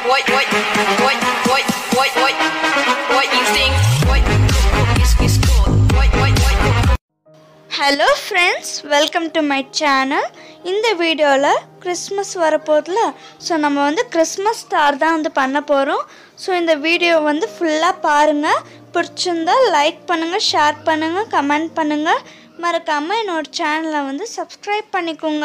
what, what, what, what, what, what, what you think? What is is cool? What, what, what? Hello friends welcome to my channel இந்த வீடியோவில் Christmas வரப்போதில் so நம்ம வந்து Christmas star தான் வந்து பண்ண போகிறோம் so இந்த வீடியோ வந்து ஃபுல்லாக பாருங்கள் பிடிச்சிருந்தா லைக் பண்ணுங்கள் ஷேர் பண்ணுங்கள் கமெண்ட் பண்ணுங்கள் மறக்காமல் என்னோட சேனலை வந்து சப்ஸ்கிரைப் பண்ணிக்கோங்க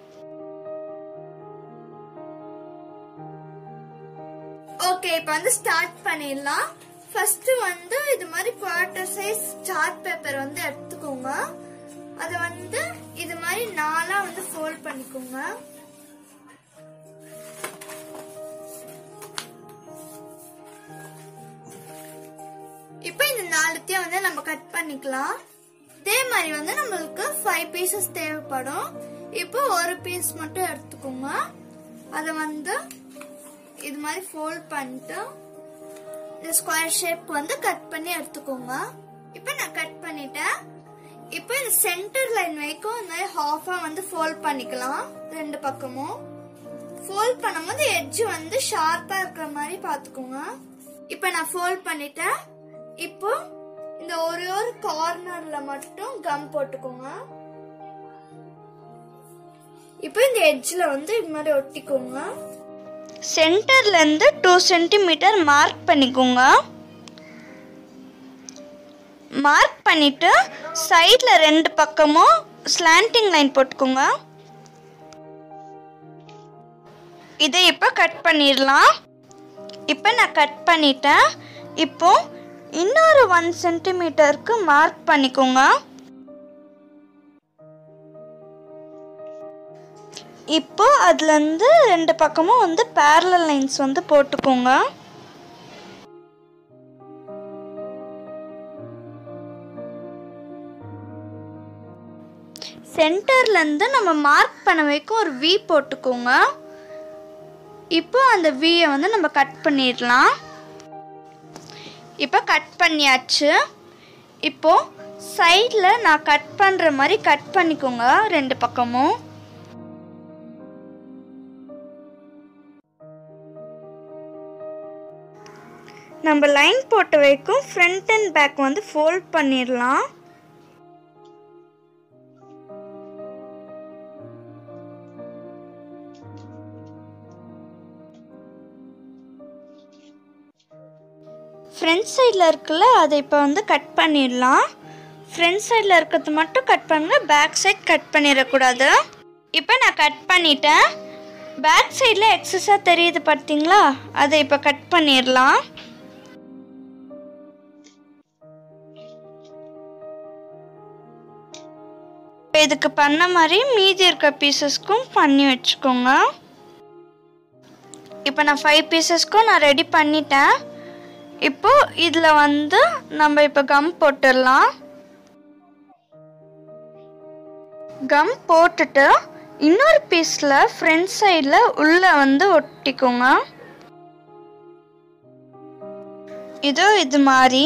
ஓகே இப்போ வந்து ஸ்டார்ட் பண்ணிடலாம் ஃபர்ஸ்ட் வந்து இது மாதிரி குவார்டர் சைஸ் சார்ட் பேப்பர் வந்து எடுத்துக்கோங்க அதை வந்து இது மாதிரி நாலா வந்து ஃபோல்ட் பண்ணிக்கோங்க இப்போ இந்த நாலுத்தையும் வந்து நம்ம கட் பண்ணிக்கலாம் இதே மாதிரி வந்து நம்மளுக்கு ஃபைவ் பீசஸ் தேவைப்படும் இப்போ ஒரு பீஸ் மட்டும் எடுத்துக்கோங்க அதை வந்து இது மாதிரி ஃபோல்ட் பண்ணிட்டு இந்த ஸ்கொயர் ஷேப் வந்து கட் பண்ணி எடுத்துக்கோங்க இப்போ நான் கட் பண்ணிட்டேன் இப்போ இந்த சென்டர் லைன் வரைக்கும் இந்த மாதிரி ஹாஃபா வந்து ஃபோல்ட் பண்ணிக்கலாம் ரெண்டு பக்கமும் ஃபோல்ட் பண்ணும்போது எட்ஜ் வந்து ஷார்ப்பா இருக்கிற மாதிரி பாத்துக்கோங்க இப்போ நான் ஃபோல்ட் பண்ணிட்டேன் இப்போ இந்த ஒரு ஒரு கார்னர்ல மட்டும் கம் போட்டுக்கோங்க இப்போ இந்த எட்ஜ்ல வந்து இது மாதிரி ஒட்டிக்கோங்க சென்டர்ல இருந்து டூ சென்டிமீட்டர் மார்க் பண்ணிக்கோங்க மார்க் பண்ணிட்டு சைட்ல ரெண்டு பக்கமும் ஸ்லாண்டிங் லைன் போட்டுக்கோங்க இதை இப்போ கட் பண்ணிடலாம் இப்போ நான் கட் பண்ணிட்டேன் இப்போ இன்னொரு ஒன் சென்டிமீட்டருக்கு மார்க் பண்ணிக்கோங்க இப்போ அதுலேருந்து ரெண்டு பக்கமும் வந்து பேரலல் லைன்ஸ் வந்து போட்டுக்கோங்க சென்டர்லேருந்து நம்ம மார்க் பண்ண வைக்கும் ஒரு வி போட்டுக்கோங்க இப்போ அந்த வியை வந்து நம்ம கட் பண்ணிடலாம் இப்போ கட் பண்ணியாச்சு இப்போ சைடில் நான் கட் பண்ணுற மாதிரி கட் பண்ணிக்கோங்க ரெண்டு பக்கமும் நம்ம லைன் போட்ட வரைக்கும் ஃப்ரண்ட் அண்ட் பேக் வந்து ஃபோல்ட் பண்ணிடலாம் ஃப்ரண்ட் சைடில் இருக்குல்ல அதை இப்போ வந்து கட் பண்ணிடலாம் ஃப்ரண்ட் சைடில் இருக்கிறது மட்டும் கட் பண்ணுங்க பேக் சைட் கட் பண்ணிடக்கூடாது இப்போ நான் கட் பண்ணிட்டேன் பேக் சைடில் எக்ஸஸாக தெரியுது பார்த்தீங்களா அதை இப்போ கட் பண்ணிடலாம் இப்போ இதுக்கு பண்ண மாதிரி மீதி இருக்க பீசஸ்க்கும் பண்ணி வச்சுக்கோங்க இப்போ நான் ஃபைவ் பீசஸ்க்கும் நான் ரெடி பண்ணிட்டேன் இப்போ இதில் வந்து நம்ம இப்போ கம் போட்டுடலாம் கம் போட்டுட்டு இன்னொரு பீஸில் ஃப்ரண்ட் சைடில் உள்ளே வந்து ஒட்டிக்கோங்க இதோ இது மாதிரி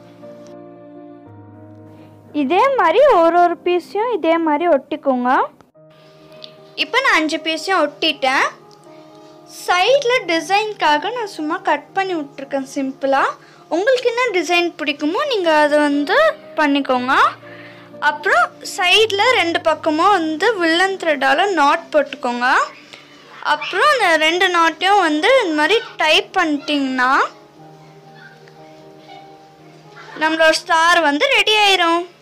இதே மாதிரி ஒரு ஒரு பீஸையும் இதே மாதிரி ஒட்டிக்கோங்க இப்போ நான் அஞ்சு பீஸையும் ஒட்டிட்டேன் சைடில் டிசைனுக்காக நான் சும்மா கட் பண்ணி விட்ருக்கேன் சிம்பிளாக உங்களுக்கு என்ன டிசைன் பிடிக்குமோ நீங்கள் அதை வந்து பண்ணிக்கோங்க அப்புறம் சைடில் ரெண்டு பக்கமும் வந்து வில்லன் த்ரெட்டால் நாட் போட்டுக்கோங்க அப்புறம் இந்த ரெண்டு நாட்டையும் வந்து இந்த மாதிரி டைப் பண்ணிட்டீங்கன்னா நம்மளோட ஸ்டார் வந்து ரெடி ஆயிரும்